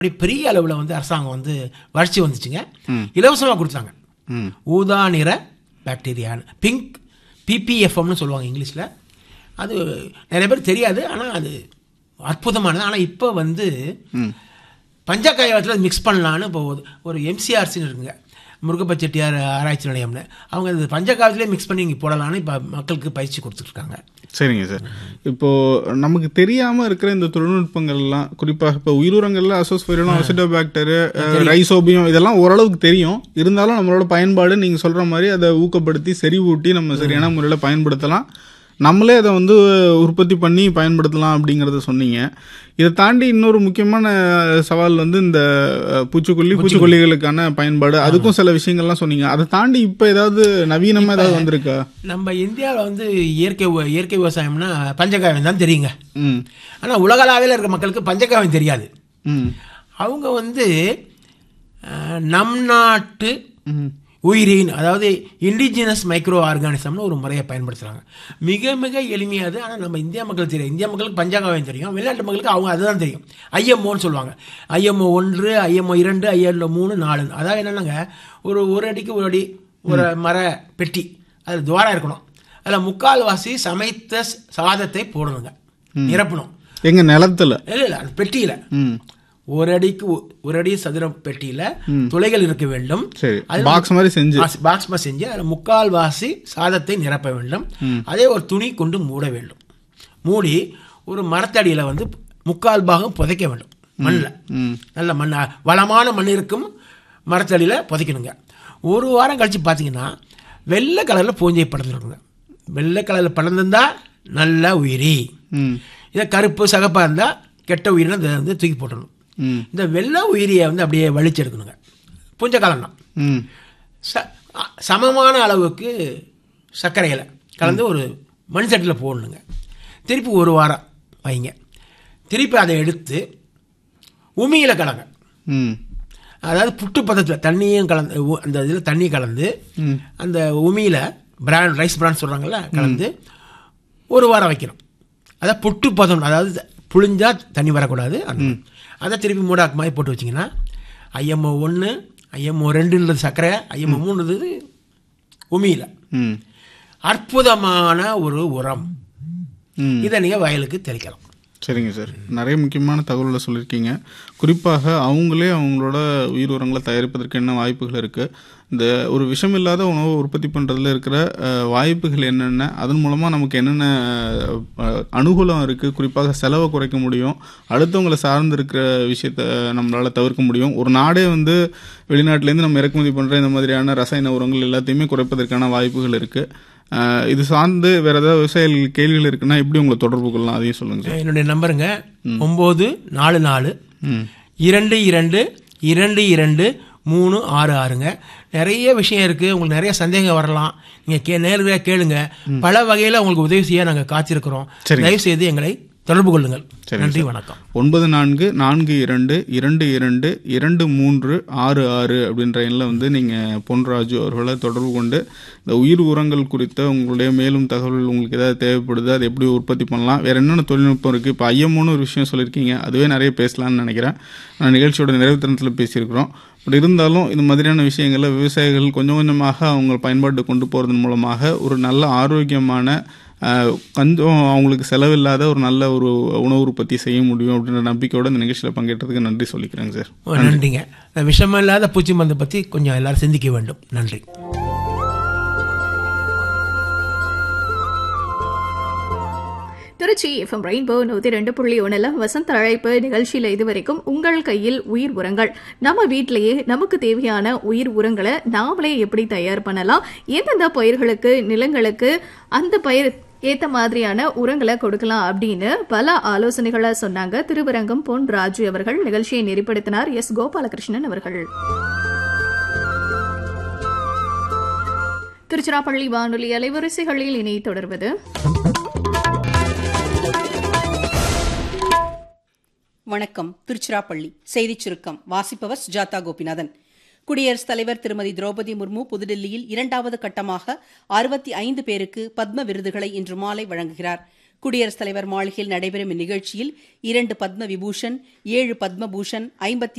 அப்படி பெரிய அளவில் வந்து அரசாங்கம் வந்து வளர்ச்சி வந்துச்சுங்க இலவசமாக கொடுத்தாங்க ம் ஊதா நிற பாக்டீரியான்னு பிங்க் பிபிஎஃப்எம்னு சொல்லுவாங்க இங்கிலீஷில் அது நிறைய பேர் தெரியாது ஆனால் அது அற்புதமானது ஆனால் இப்போ வந்து பஞ்சகாயத்தில் மிக்ஸ் பண்ணலான்னு இப்போ ஒரு- ஒரு எம்சிஆர்சின்னு இருக்குங்க முருகப்ப செட்டியார் ஆராய்ச்சி நிலையம்னு அவங்க இந்த பஞ்சகாயத்திலே மிக்ஸ் பண்ணி இங்கே போடலான்னு இப்போ மக்களுக்கு பயிற்சி கொடுத்துட்ருக்காங்க சரிங்க சார் இப்போ நமக்கு தெரியாம இருக்கிற இந்த தொழில்நுட்பங்கள்லாம் குறிப்பாக இப்போ உயிரினங்கள்ல அசோஸ்பைரிலம் அசிடோபாக்டர் ரைசோபியம் இதெல்லாம் ஓரளவுக்கு தெரியும் இருந்தாலும் நம்மளோட பயன்பாடு நீங்க சொல்ற மாதிரி அதை ஊக்கப்படுத்தி செறிவூட்டி நம்ம சரியான முறையில் பயன்படுத்தலாம் நம்மளே அதை வந்து உற்பத்தி பண்ணி பயன்படுத்தலாம் அப்படிங்கிறத சொன்னீங்க இதை தாண்டி இன்னொரு முக்கியமான சவால் வந்து இந்த அஹ், பூச்சிக்கொல்லி பூச்சிக்கொல்லிகளுக்கான பயன்பாடு அதுக்கும் சில விஷயங்கள்லாம் சொன்னீங்க அதை தாண்டி இப்போ ஏதாவது நவீனமா ஏதாவது வந்திருக்கா நம்ம இந்தியாவில் வந்து இயற்கை விவ- இயற்கை விவசாயம்னா பஞ்சகாயம் தான் தெரியுங்க ம் ஆனால் உலகளாவில் இருக்க மக்களுக்கு பஞ்சகாயம் தெரியாது ம் அவங்க வந்து அஹ், நம் நாட்டு ம் உயிரின் அதாவது இண்டிஜினஸ் மைக்ரோ ஆர்கானிசம்னு ஒரு முறையை பயன்படுத்துகிறாங்க மிக மிக எளிமையாது ஆனால் நம்ம இந்தியா மக்களுக்கு தெரியும் இந்தியா மக்களுக்கு பஞ்சாங்காயம் தெரியும் வெளிநாட்டு மக்களுக்கு அவங்க அதுதான் தெரியும் ஐஎம்ஓன்னு சொல்லுவாங்க ஐஎம்ஓ ஒன்று ஐஎம்ஓ இரண்டு ஐஎம்ஓ மூணு நாலு அதாவது என்னென்னாங்க ஒரு ஒரு அடிக்கு ஒரு அடி ஒரு மர பெட்டி அதில் துவாரம் இருக்கணும் அதில் முக்கால்வாசி சமைத்த சாதத்தை போடணுங்க நிரப்பணும் எங்க நிலத்துல இல்லை இல்லை அந்த பெட்டியில் ம் ஒரு அடிக்கு ஒ- ஒரு அடி சதுர பெட்டியில துளைகள் இருக்க வேண்டும் சரி அது பாக்ஸ் மாதிரி செஞ்சு பாக்ஸ் மாதிரி செஞ்சு அதில் முக்கால் வாசி சாதத்தை நிரப்ப வேண்டும் அதே ஒரு துணி கொண்டு மூட வேண்டும் மூடி ஒரு மரத்தடியில் வந்து முக்கால் பாகம் புதைக்க வேண்டும் மண்ணில் ம் நல்ல மண் வளமான மண் இருக்கும் மரத்தடியில் புதைக்கணுங்க ஒரு வாரம் கழித்து பார்த்தீங்கன்னா வெள்ளை கலரில் பூஞ்சை படர்ந்துருக்குங்க வெள்ளை கலரில் படர்ந்திருந்தா நல்ல உயிரி ம் இதை கருப்பு சகப்பாக இருந்தால் கெட்ட உயிரினை இதை வந்து தூக்கி போட்டுடணும் ம் இந்த வெள்ளை உயிரியை வந்து அப்படியே வலிச்செடுக்கணுங்க புஞ்ச காலம் தான் ம் ச அ- சமமான அளவுக்கு சர்க்கரையில் கலந்து ஒரு மண் சட்டியில் போடணுங்க திருப்பி ஒரு வாரம் வைங்க திருப்பி அதை எடுத்து உமியில் கலங்க ம் அதாவது புட்டு பதத்தில் தண்ணியும் கலந்து உ- அந்த இதில் தண்ணி கலந்து அந்த உமியில் பிராண்ட் ரைஸ் பிராண்ட் சொல்கிறாங்கல்ல கலந்து ஒரு வாரம் வைக்கணும் அதான் புட்டு பதம் அதாவது புழிஞ்சா தண்ணி வரக்கூடாது அந்த மாதிரி. அதை திருப்பி மூடாக்கு மாதிரி போட்டு வச்சிங்கன்னா ஐஎம்ஓ ஒன்று ஐஎம்ஓ ரெண்டுன்றது சர்க்கரை ஐஎம்ஓ மூணுன்றது உமியில் ம் அற்புதமான ஒரு உரம் ம் இதை நீங்கள் வயலுக்கு தெளிக்கலாம் சரிங்க சார் நிறைய முக்கியமான தகவல்களை சொல்லியிருக்கீங்க குறிப்பாக அவங்களே அவங்களோட உயிர் உரங்களை தயாரிப்பதற்கு என்ன வாய்ப்புகள் இருக்குது இந்த ஒரு விஷம் இல்லாத உணவை உற்பத்தி பண்ணுறதுல இருக்கிற அஹ், வாய்ப்புகள் என்னென்ன அதன் மூலமாக நமக்கு என்னென்ன அஹ், அனுகூலம் இருக்குது குறிப்பாக செலவை குறைக்க முடியும் அடுத்தவங்களை சார்ந்து இருக்கிற விஷயத்த நம்மளால் தவிர்க்க முடியும் ஒரு நாடே வந்து வெளிநாட்டிலேருந்து நம்ம இறக்குமதி பண்ணுற இந்த மாதிரியான ரசாயன உரங்கள் எல்லாத்தையுமே குறைப்பதற்கான வாய்ப்புகள் இருக்குது இது சார்ந்து வேற ஏதாவது விவசாயிகள் கேள்விகள் இருக்குன்னா எப்படி உங்களை தொடர்பு கொள்ளலாம் அதையும் சொல்லுங்க சார் என்னுடைய நம்பருங்க ஒம்பது நாலு நாலு ம் இரண்டு இரண்டு இரண்டு இரண்டு மூணு ஆறு ஆறுங்க நிறைய விஷயம் இருக்குது உங்களுக்கு நிறைய சந்தேகம் வரலாம் நீங்கள் கே நேரடியாக கேளுங்க பல வகையில் உங்களுக்கு உதவி செய்ய நாங்கள் காத்திருக்கிறோம் சரிங்க. தயவு செய்து எங்களை தொடர்பு கொள்ளுங்கள் சரிங்க நன்றி வணக்கம் ஒன்பது நான்கு நான்கு இரண்டு இரண்டு இரண்டு இரண்டு மூன்று ஆறு ஆறு அப்படின்ற எண்ணில் வந்து நீங்கள் பொன்ராஜு அவர்களை தொடர்பு கொண்டு இந்த உயிர் உரங்கள் குறித்த உங்களுடைய மேலும் தகவல் உங்களுக்கு ஏதாவது தேவைப்படுது அதை எப்படி உற்பத்தி பண்ணலாம் வேறு என்னென்ன தொழில்நுட்பம் இருக்குது இப்போ ஐஎம்ஓன்னு ஒரு விஷயம் சொல்லியிருக்கீங்க அதுவே நிறைய பேசலாம்னு நினைக்கிறேன் நான் நிகழ்ச்சியோட நிறைவு தருணத்தில் பேசியிருக்கிறோம் பட் இருந்தாலும் இந்த மாதிரியான விஷயங்களை விவசாயிகள் கொஞ்சம் கொஞ்சமாக அவங்க பயன்பாட்டு கொண்டு போகிறதன் மூலமாக ஒரு நல்ல ஆரோக்கியமான ஆஹ் கொஞ்சம் அவங்களுக்கு செலவில்லாத ஒரு நல்ல ஒரு உணவு உற்பத்தி செய்ய முடியும் அப்படின்ற நம்பிக்கையோட இந்த நிகழ்ச்சியில் பங்கேற்றதுக்கு நன்றி சொல்லிக்கிறேங்க சார் ஓ, நன்றிங்க இந்த விஷமில்லாத பூச்சி மருந்தை பற்றி கொஞ்சம் எல்லாரும் சிந்திக்க வேண்டும் நன்றி திருச்சி எஃப்எம் ரெயின்போ நூத்தி ரெண்டு புள்ளி ஒண்ணுல வசந்த அழைப்பு நிகழ்ச்சியில இதுவரைக்கும் உங்கள் கையில் உயிர் உரங்கள் நம்ம வீட்டிலேயே நமக்கு தேவையான உயிர் உரங்களை நாமளே எப்படி தயார் பண்ணலாம் எந்தெந்த பயிர்களுக்கு நிலங்களுக்கு அந்த பயிர் ஏத்த மாதிரியான உரங்களை கொடுக்கலாம் அப்படின்னு பல ஆலோசனைகளை சொன்னாங்க திருவரங்கம் பொன் ராஜு அவர்கள் நிகழ்ச்சியை நெறிப்படுத்தினார் எஸ் கோபாலகிருஷ்ணன் அவர்கள் திருச்சிராப்பள்ளி வானொலி அலைவரிசைகளில் இனி தொடர்வது வணக்கம் திருச்சிராப்பள்ளி செய்திச் சுருக்கம் வாசிப்பவர் சுஜாதா கோபிநாதன் குடியரசுத் தலைவர் திருமதி திரௌபதி முர்மு புதுடில்லியில் இரண்டாவது கட்டமாக அறுபத்தி ஐந்து பேருக்கு பத்ம விருதுகளை இன்று மாலை வழங்குகிறார் குடியரசுத் தலைவர் மாளிகையில் நடைபெறும் இந்நிகழ்ச்சியில் இரண்டு பத்ம விபூஷன் ஏழு பத்மபூஷன் ஐம்பத்தி